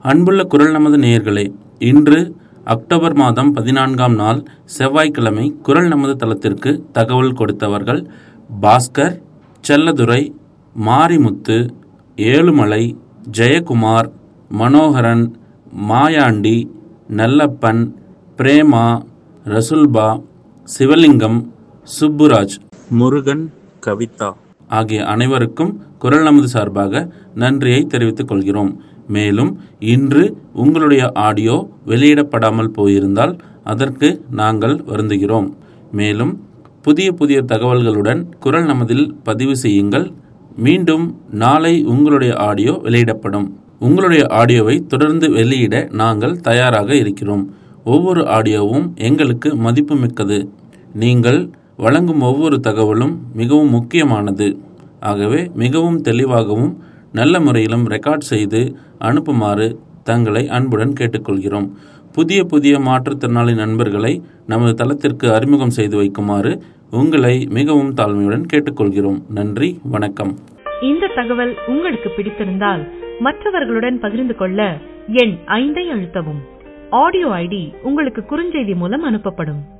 அன்புள்ள குரல் நமது நேயர்களே இன்று அக்டோபர் மாதம் பதினான்காம் நாள் செவ்வாய்க்கிழமை குரல் நமது தளத்திற்கு தகவல் கொடுத்தவர்கள் பாஸ்கர் செல்லதுரை மாரிமுத்து ஏழுமலை ஜெயக்குமார் மனோகரன் மாயாண்டி நல்லப்பன் பிரேமா ரசுல்பா சிவலிங்கம் சுப்புராஜ் முருகன் கவிதா ஆகிய அனைவருக்கும் குரல் நமது சார்பாக நன்றியை தெரிவித்துக் கொள்கிறோம் மேலும் இன்று உங்களுடைய ஆடியோ வெளியிடப்படாமல் போயிருந்தால் அதற்கு நாங்கள் வருந்துகிறோம் மேலும் புதிய புதிய தகவல்களுடன் குரல் நமதில் பதிவு செய்யுங்கள் மீண்டும் நாளை உங்களுடைய ஆடியோ வெளியிடப்படும் உங்களுடைய ஆடியோவை தொடர்ந்து வெளியிட நாங்கள் தயாராக இருக்கிறோம் ஒவ்வொரு ஆடியோவும் எங்களுக்கு மதிப்புமிக்கது நீங்கள் வழங்கும் ஒவ்வொரு தகவலும் மிகவும் முக்கியமானது ஆகவே மிகவும் தெளிவாகவும் நல்ல முறையிலும் ரெக்கார்ட் செய்து அனுப்புமாறு தங்களை அன்புடன் கேட்டுக்கொள்கிறோம் புதிய புதிய மாற்றுத்திறனாளி நண்பர்களை நமது தளத்திற்கு அறிமுகம் செய்து வைக்குமாறு உங்களை மிகவும் தாழ்மையுடன் கேட்டுக்கொள்கிறோம் நன்றி வணக்கம் இந்த தகவல் உங்களுக்கு பிடித்திருந்தால் மற்றவர்களுடன் பகிர்ந்து கொள்ள எண் ஐந்தை அழுத்தவும் ஆடியோ ஐடி உங்களுக்கு குறுஞ்செய்தி மூலம் அனுப்பப்படும்